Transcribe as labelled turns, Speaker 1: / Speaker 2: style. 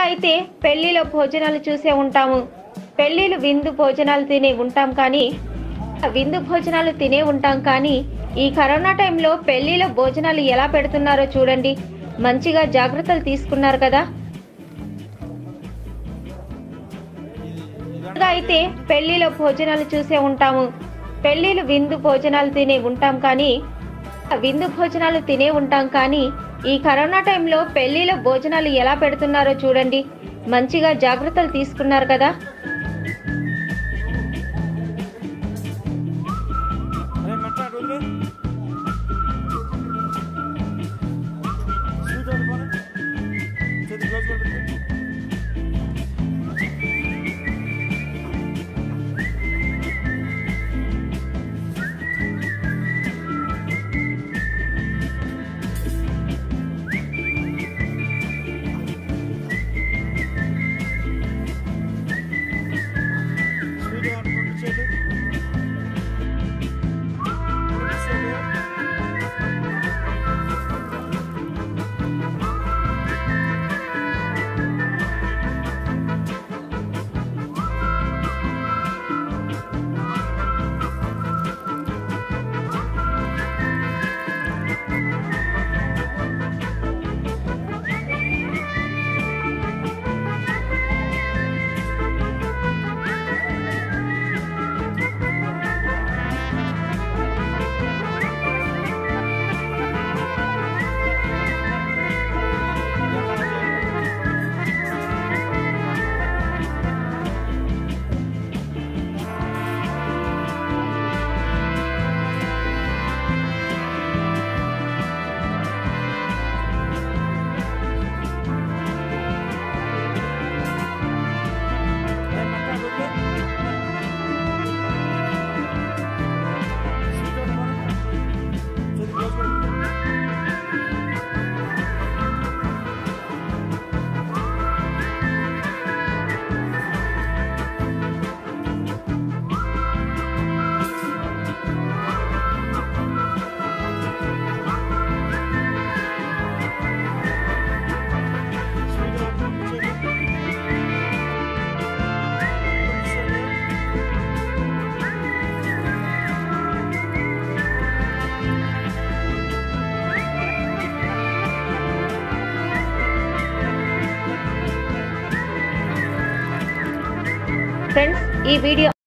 Speaker 1: అయితే పెళ్లిలో భోజనాలు చూసే ఉంటాము పెళ్లిలు విందు భోజనాలు తినే ఉంటాం కానీ విందు భోజనాలు తినే ఉంటాం కానీ ఈ కరోనా టైంలో పెళ్లిలో భోజనాలు ఎలా పెడుతున్నారో చూడండి మంచిగా జాగ్రత్తలు తీసుకున్నారు కదా అయితే పెళ్లిలో భోజనాలు చూసే ఉంటాము పెళ్లిలు విందు భోజనాలు తినే ఉంటాం కానీ విందు భోజనాలు తినే ఉంటాం కానీ ఈ కరోనా టైంలో పెళ్లిలో భోజనాలు ఎలా పెడుతున్నారో చూడండి మంచిగా జాగ్రత్తలు తీసుకున్నారు కదా
Speaker 2: అరే మెట్ట అటు వదిలే. స్వీట్ ఒకటి పోనీ. చేతి గ్లౌజ్ కూడా పెట్టు. స్వీట్ ఒకటి పంపించేది పంపించేది అరే మెట్ట అటు వదిలే. స్వీట్ ఒకటి పోనీ. చేతి గ్లౌజ్ కూడా పెట్టు. స్వీట్ ఒకటి పంపించేది పంపించేది
Speaker 1: ఫ్రెండ్స్ ఈ వీడియో